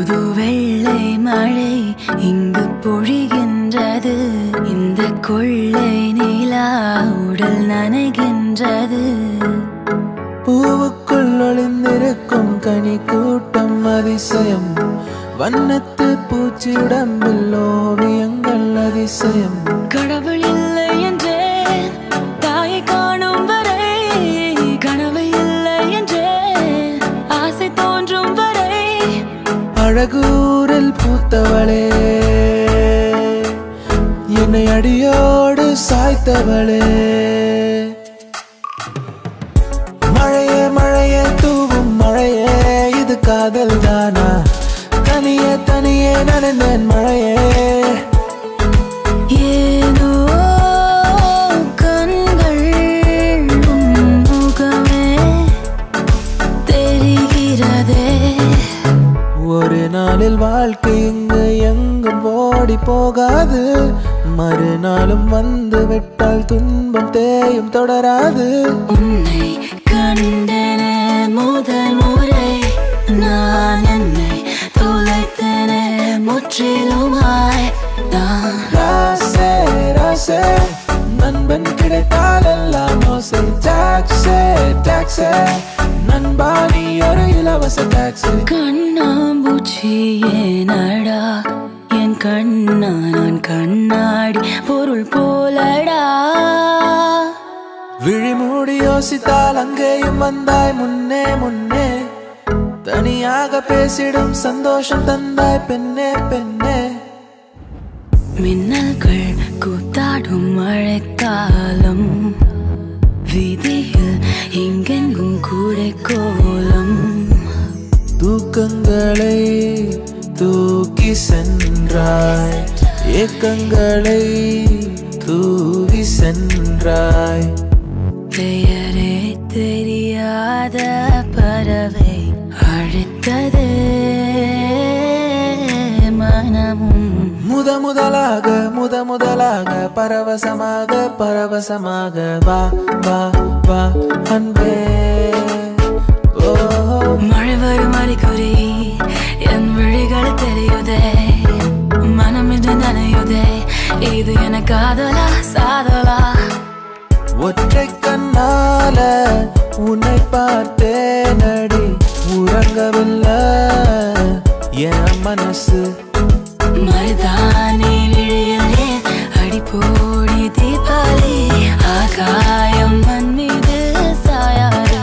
புது வெள்ளை மழை இங்கு பொழிகின்றது இந்த கொள்ளை நிலா உடல் நனைகின்றது பூவுக்குள் ஒளிந்திருக்கும் கனி கூட்டம் அதிசயம் வண்ணத்து பூச்சி உடம்பில் ஓவியங்கள் அதிசயம் கடவுள் இல்லை என்றேன் தாயை காணும் வரை கனவு இல்லை என்றேன் ஆசை தோன்றும் வரை அழகூரில் பூத்தவளே என்னை அடியோடு சாய்த்தவளே மழையே மழையே தூவும் மழையே இது காதல் தானா தனியே தனியே நனைந்தேன் மழையே ஏனோ கண்கள் உன் முகமே தெரிகிறதே ஒரு நாளில் வாழ்க்கை இங்கு எங்கும் ஓடி போகாது மறுநாளும் வந்து விட்டால் துன்பம் தேயும் தொடராது உன்னை கண்டன முதல் முறை நான் என்னை தொலைத்தன முற்றிலுமாய் நான் ராசே ராசே நண்பன் கிடைத்தால் எல்லாம் மோசை டாக்ஸே டாக்ஸே நண்பா நீ ஒரு இலவச டாக்ஸி கண்ணாம்பூச்சி ஏனடா என் கண்ணா நான் கண்ணாடி பொருள் போலடா விழி மூடி யோசித்தால் அங்கேயும் வந்தாய் முன்னே முன்னே தனியாக பேசிடும் சந்தோஷம் தந்தாய் பெண்ணே பெண்ணே மின்னல்கள் கூத்தாடும் மழைக்காலம் வீதியில் எங்கெங்கும் கூடை கோலம் தூக்கங்களை தூக்கி சென்றாய் ஏக்கங்களை தூவி சென்றாய் பெயரே தெரியாத பறவை அழைத்தது மனமும் முத முதலாக முத முதலாக பரவசமாக பரவசமாக வா வா வா அன்பே ஓ மழை வரும் அறிகுறி என் விழிகள் தெரியுதே மனம் இன்று நனையுதே இது என காதலா சாதலா ஒற்றை கண்ணால உன்னை பார்த்தேன் அடி உறங்கவில்லை என் மனசு மருதானி விழியிலே அடி போடி தீபாவளி ஆகாயம் மண் மீது சாயாது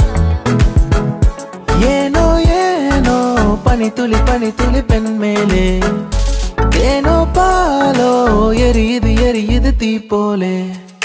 ஏனோ ஏனோ பனி துளி பனி துளி பெண் மேலே தேனோ பாலோ எரியுது எரியுது தீ போலே